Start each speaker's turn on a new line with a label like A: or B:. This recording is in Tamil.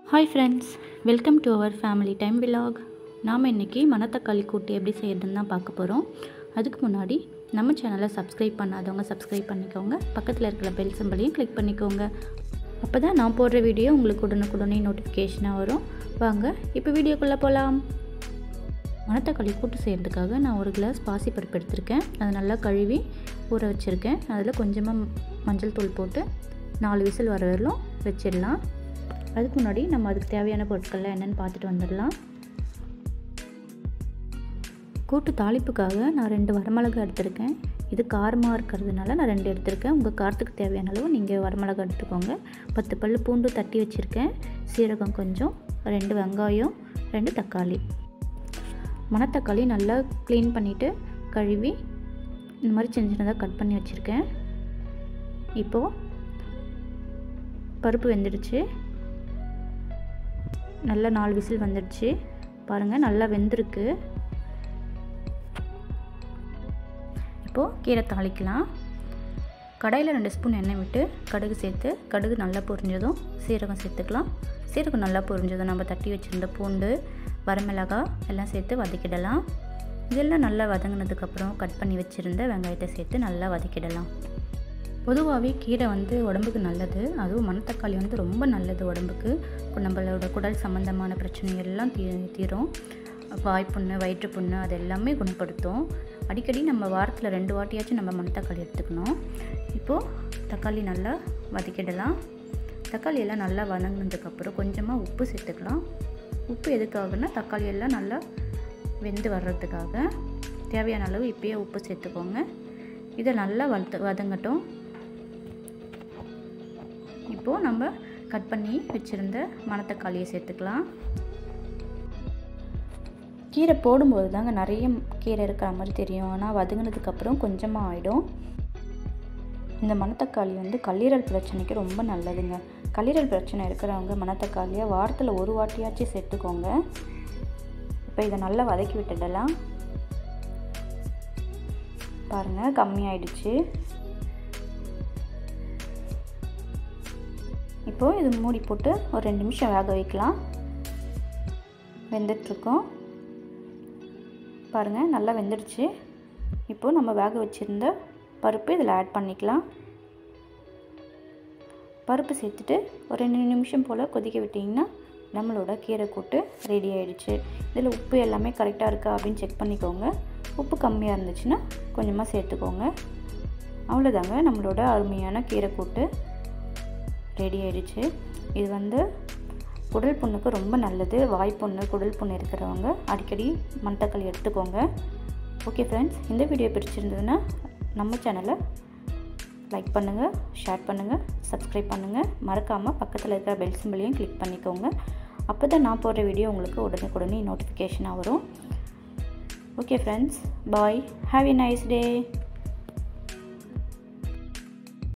A: hi friends welcome to our family time vlog நாம் இன்றைக்கி மணத்தக்காளி கூட்டு எப்படி செய்யறதுன்னு தான் பார்க்க போகிறோம் அதுக்கு முன்னாடி நம்ம சேனலை சப்ஸ்கிரைப் பண்ணாதவங்க சப்ஸ்கிரைப் பண்ணிக்கோங்க பக்கத்தில் இருக்கிற பெல் சிம்பலையும் கிளிக் பண்ணிக்கோங்க அப்போ தான் நான் போடுற வீடியோ உங்களுக்கு உடனுக்குடனே நோட்டிஃபிகேஷனாக வரும் வாங்க இப்போ வீடியோக்குள்ளே போகலாம் மணத்தக்காளி கூட்டு செய்கிறதுக்காக நான் ஒரு கிளாஸ் பாசிப்பருப்பு எடுத்திருக்கேன் அதை நல்லா கழுவி ஊற வச்சுருக்கேன் அதில் கொஞ்சமாக மஞ்சள் தூள் போட்டு நாலு விசில் வர வரலும் வச்சிடலாம் அதுக்கு முன்னாடி நம்ம அதுக்கு தேவையான பொருட்கள்லாம் என்னென்னு பார்த்துட்டு வந்துடலாம் கூட்டு தாளிப்புக்காக நான் ரெண்டு வரமிளகா எடுத்திருக்கேன் இது காரமாக இருக்கிறதுனால நான் ரெண்டு எடுத்திருக்கேன் உங்கள் காரத்துக்கு தேவையான அளவு நீங்கள் வரமிளகா எடுத்துக்கோங்க பத்து பல் பூண்டு தட்டி வச்சுருக்கேன் சீரகம் கொஞ்சம் ரெண்டு வெங்காயம் ரெண்டு தக்காளி மணத்தக்காளி நல்லா க்ளீன் பண்ணிவிட்டு கழுவி இந்த மாதிரி சின்ன சின்னதாக கட் பண்ணி வச்சுருக்கேன் இப்போது பருப்பு வெந்துடுச்சு நல்லா நாலு விசில் வந்துடுச்சு பாருங்கள் நல்லா வெந்திருக்கு இப்போது கீரை தாளிக்கலாம் கடையில் ரெண்டு ஸ்பூன் எண்ணெய் விட்டு கடுகு சேர்த்து கடுகு நல்லா பொரிஞ்சதும் சீரகம் சேர்த்துக்கலாம் சீரகம் நல்லா பொரிஞ்சதும் நம்ம தட்டி வச்சுருந்த பூண்டு வரமிளகா எல்லாம் சேர்த்து வதக்கிடலாம் இதெல்லாம் நல்லா வதங்கினதுக்கப்புறம் கட் பண்ணி வச்சுருந்த வெங்காயத்தை சேர்த்து நல்லா வதக்கிடலாம் பொதுவாகவே கீரை வந்து உடம்புக்கு நல்லது அதுவும் மணத்தக்காளி வந்து ரொம்ப நல்லது உடம்புக்கு நம்மளோட குடல் சம்மந்தமான பிரச்சனை எல்லாம் தீ தீரும் வாய்ப்புண்ணு வயிற்றுப்புண்ணு அது எல்லாமே குணப்படுத்தும் அடிக்கடி நம்ம வாரத்தில் ரெண்டு வாட்டியாச்சும் நம்ம மணத்தக்காளி எடுத்துக்கணும் இப்போது தக்காளி நல்லா வதக்கிடலாம் தக்காளி எல்லாம் நல்லா வதங்கினதுக்கப்புறம் கொஞ்சமாக உப்பு சேர்த்துக்கலாம் உப்பு எதுக்காகனா தக்காளி எல்லாம் நல்லா வெந்து வர்றதுக்காக தேவையான அளவு இப்போயே உப்பு சேர்த்துக்கோங்க இதை நல்லா வளர்த்து வதங்கட்டும் இப்போது நம்ம கட் பண்ணி வச்சுருந்த மணத்தக்காளியை சேர்த்துக்கலாம் கீரை போடும்போது தாங்க நிறைய கீரை இருக்கிற மாதிரி தெரியும் ஆனால் வதங்கினதுக்கப்புறம் கொஞ்சமாக ஆகிடும் இந்த மணத்தக்காளி வந்து கல்லீரல் பிரச்சனைக்கு ரொம்ப நல்லதுங்க கல்லீரல் பிரச்சனை இருக்கிறவங்க மணத்தக்காளியை வாரத்தில் ஒரு வாட்டியாச்சும் சேர்த்துக்கோங்க இப்போ இதை நல்லா வதக்கி விட்டுடலாம் பாருங்கள் கம்மியாயிடுச்சு இப்போது இது மூடி போட்டு ஒரு ரெண்டு நிமிஷம் வேக வைக்கலாம் வெந்துட்டுருக்கோம் பாருங்கள் நல்லா வெந்துடுச்சு இப்போது நம்ம வேக வச்சுருந்த பருப்பு இதில் ஆட் பண்ணிக்கலாம் பருப்பு சேர்த்துட்டு ஒரு ரெண்டு நிமிஷம் போல் கொதிக்க விட்டிங்கன்னா நம்மளோட கீரை கூட்டு ரெடி ஆகிடுச்சு இதில் உப்பு எல்லாமே கரெக்டாக இருக்கா அப்படின்னு செக் பண்ணிக்கோங்க உப்பு கம்மியாக இருந்துச்சுன்னா கொஞ்சமாக சேர்த்துக்கோங்க அவ்வளோதாங்க நம்மளோட அருமையான கீரை கூட்டு ரெடி ஆகிடுச்சு இது வந்து குடல் புண்ணுக்கு ரொம்ப நல்லது வாய்ப்புண்ணு குடல் புண்ணு இருக்கிறவங்க அடிக்கடி மண்டக்களி எடுத்துக்கோங்க ஓகே ஃப்ரெண்ட்ஸ் இந்த வீடியோ பிடிச்சிருந்ததுன்னா நம்ம சேனலை லைக் பண்ணுங்கள் ஷேர் பண்ணுங்கள் சப்ஸ்கிரைப் பண்ணுங்கள் மறக்காமல் பக்கத்தில் இருக்கிற பெல் சிம்பிளையும் கிளிக் பண்ணிக்கோங்க அப்போ தான் நான் போடுற வீடியோ உங்களுக்கு உடனுக்குடனே நோட்டிஃபிகேஷனாக வரும் okay friends bye have a nice day